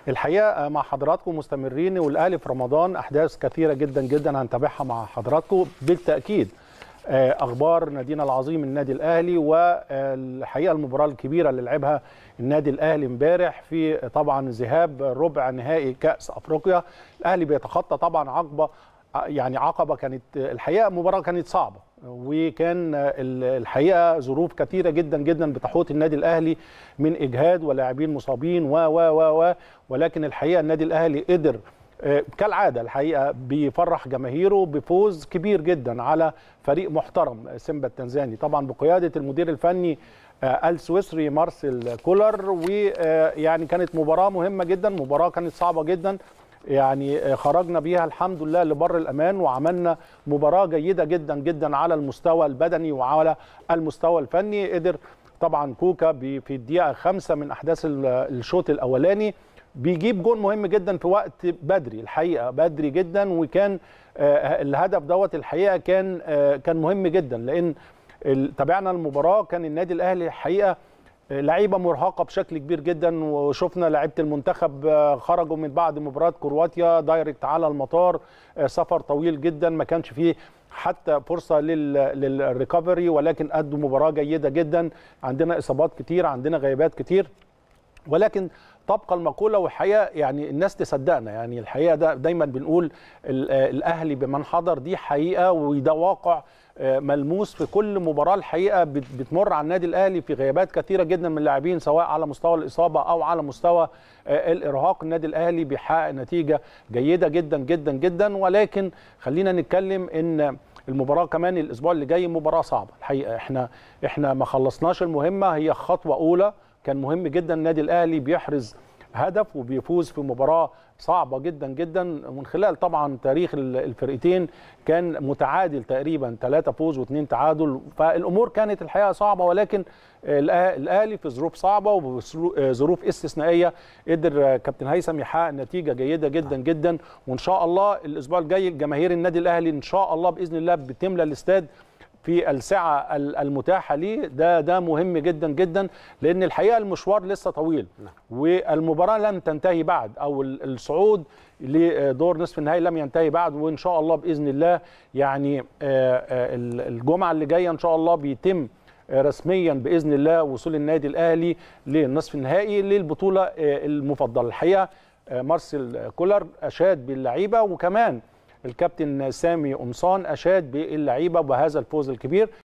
الحقيقه مع حضراتكم مستمرين والاهلي في رمضان احداث كثيره جدا جدا هنتابعها مع حضراتكم بالتاكيد اخبار نادينا العظيم النادي الاهلي والحقيقه المباراه الكبيره اللي لعبها النادي الاهلي امبارح في طبعا ذهاب ربع نهائي كاس افريقيا الاهلي بيتخطى طبعا عقبه يعني عقبه كانت الحقيقه مباراه كانت صعبه وكان الحقيقه ظروف كثيره جدا جدا بتحوط النادي الاهلي من اجهاد ولاعبين مصابين و و و و ولكن الحقيقه النادي الاهلي قدر كالعاده الحقيقه بيفرح جماهيره بفوز كبير جدا على فريق محترم سيمبا التنزاني طبعا بقياده المدير الفني السويسري مارسيل كولر ويعني كانت مباراه مهمه جدا مباراه كانت صعبه جدا يعني خرجنا بيها الحمد لله لبر الامان وعملنا مباراه جيده جدا جدا على المستوى البدني وعلى المستوى الفني قدر طبعا كوكا في الدقيقه خمسة من احداث الشوط الاولاني بيجيب جون مهم جدا في وقت بدري الحقيقه بدري جدا وكان الهدف دوت الحقيقه كان كان مهم جدا لان تابعنا المباراه كان النادي الاهلي الحقيقه لعيبه مرهقه بشكل كبير جدا وشفنا لعيبه المنتخب خرجوا من بعد مباراه كرواتيا دايركت على المطار سفر طويل جدا ما كانش فيه حتى فرصه للريكفري ولكن ادوا مباراه جيده جدا عندنا اصابات كتير عندنا غيابات كتير ولكن تبقى المقوله والحقيقه يعني الناس تصدقنا يعني الحقيقه ده دايما بنقول الاهلي بمن حضر دي حقيقه وده واقع ملموس في كل مباراه الحقيقه بتمر على النادي الاهلي في غيابات كثيره جدا من اللاعبين سواء على مستوى الاصابه او على مستوى الارهاق النادي الاهلي بيحقق نتيجه جيده جدا جدا جدا ولكن خلينا نتكلم ان المباراه كمان الاسبوع اللي جاي مباراه صعبه الحقيقه احنا احنا ما خلصناش المهمه هي خطوه اولى كان مهم جدا النادي الاهلي بيحرز هدف وبيفوز في مباراه صعبه جدا جدا من خلال طبعا تاريخ الفرقتين كان متعادل تقريبا ثلاثة فوز واثنين تعادل فالامور كانت الحقيقه صعبه ولكن الاهلي في ظروف صعبه وظروف استثنائيه قدر كابتن هيثم يحقق نتيجه جيده جدا جدا وان شاء الله الاسبوع الجاي جماهير النادي الاهلي ان شاء الله باذن الله بتملى الاستاد في السعه المتاحه ليه ده ده مهم جدا جدا لان الحقيقه المشوار لسه طويل والمباراه لم تنتهي بعد او الصعود لدور نصف النهائي لم ينتهي بعد وان شاء الله باذن الله يعني الجمعه اللي جايه ان شاء الله بيتم رسميا باذن الله وصول النادي الاهلي للنصف النهائي للبطوله المفضله الحقيقه مارسيل كولر اشاد باللعيبه وكمان الكابتن سامي قمصان اشاد باللعيبه بهذا الفوز الكبير